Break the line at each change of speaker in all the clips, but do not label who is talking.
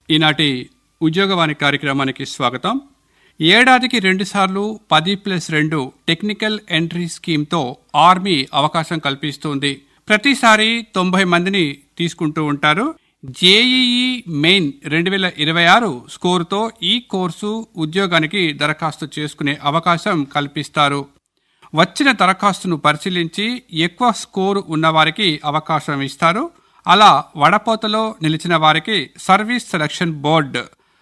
ఈనాటి ఉద్యోగవాణి కార్యక్రమానికి స్వాగతం ఏడాదికి రెండుసార్లు పది ప్లస్ రెండు టెక్నికల్ ఎంట్రీ స్కీమ్తో ఆర్మీ అవకాశం కల్పిస్తుంది ప్రతిసారి తొంభై మందిని తీసుకుంటూ ఉంటారు జేఈఈ మెయిన్ రెండు వేల ఇరవై ఆరు స్కోరుతో ఈ కోర్సు ఉద్యోగానికి దరఖాస్తు చేసుకునే అవకాశం కల్పిస్తారు వచ్చిన దరఖాస్తును పరిశీలించి ఎక్కువ స్కోరు ఉన్నవారికి అవకాశం ఇస్తారు అలా వడపోతలో నిలిచిన వారికి సర్వీస్ సెలక్షన్ బోర్డు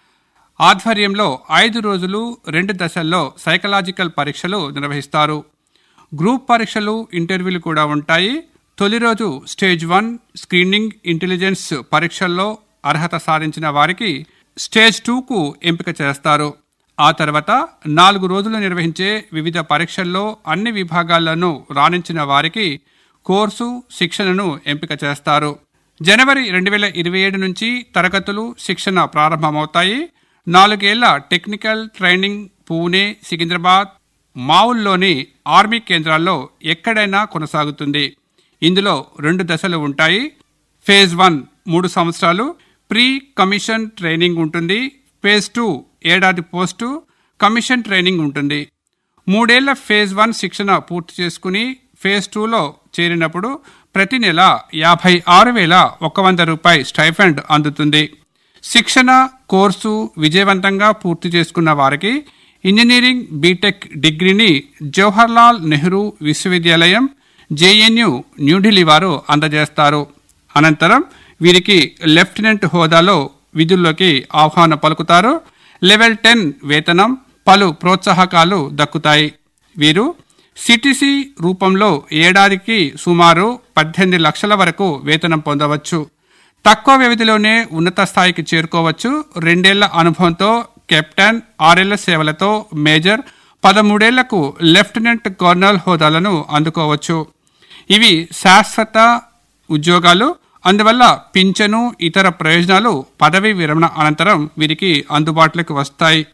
ఆధ్వర్యంలో ఐదు రోజులు రెండు దశల్లో సైకలాజికల్ పరీక్షలు నిర్వహిస్తారు గ్రూప్ పరీక్షలు ఇంటర్వ్యూలు కూడా ఉంటాయి తొలి రోజు స్టేజ్ వన్ స్క్రీనింగ్ ఇంటెలిజెన్స్ పరీక్షల్లో అర్హత సాధించిన వారికి స్టేజ్ టూకు ఎంపిక చేస్తారు ఆ తర్వాత నాలుగు రోజులు నిర్వహించే వివిధ పరీక్షల్లో అన్ని విభాగాల్లోనూ రాణించిన వారికి కోర్సు శిక్షణను ఎంపిక చేస్తారు జనవరి రెండు వేల ఇరవై ఏడు నుంచి తరగతులు శిక్షణ ప్రారంభమవుతాయి నాలుగేళ్ల టెక్నికల్ ట్రైనింగ్ పూణే సికింద్రాబాద్ మావుల్లోని ఆర్మీ కేంద్రాల్లో ఎక్కడైనా కొనసాగుతుంది ఇందులో రెండు దశలు ఉంటాయి ఫేజ్ వన్ మూడు సంవత్సరాలు ప్రీ కమిషన్ ట్రైనింగ్ ఉంటుంది ఫేజ్ టూ ఏడాది పోస్టు కమిషన్ ట్రైనింగ్ ఉంటుంది మూడేళ్ల ఫేజ్ వన్ శిక్షణ పూర్తి చేసుకుని ఫేజ్ టూలో చేరినప్పుడు ప్రతి నెల యాభై ఆరు వేల ఒక వంద రూపాయి స్టైఫండ్ అందుతుంది శిక్షణ కోర్సు విజయవంతంగా పూర్తి చేసుకున్న వారికి ఇంజనీరింగ్ బీటెక్ డిగ్రీని జవహర్లాల్ నెహ్రూ విశ్వవిద్యాలయం జేఎన్యు న్యూఢిల్లీ వారు అందజేస్తారు అనంతరం వీరికి లెఫ్టినెంట్ హోదాలో విధుల్లోకి ఆహ్వానం పలుకుతారు లెవెల్ టెన్ వేతనం పలు ప్రోత్సాహకాలు దక్కుతాయి వీరు సిటిసి రూపంలో ఏడాదికి సుమారు పద్దెనిమిది లక్షల వరకు వేతనం పొందవచ్చు తక్కువ వ్యవధిలోనే ఉన్నత స్థాయికి చేరుకోవచ్చు రెండేళ్ల అనుభవంతో కెప్టెన్ ఆరేళ్ల సేవలతో మేజర్ పదమూడేళ్లకు లెఫ్టినెంట్ కర్నల్ హోదాలను అందుకోవచ్చు ఇవి శాశ్వత ఉద్యోగాలు అందువల్ల పింఛను ఇతర ప్రయోజనాలు పదవీ విరమణ అనంతరం వీరికి అందుబాటులోకి వస్తాయి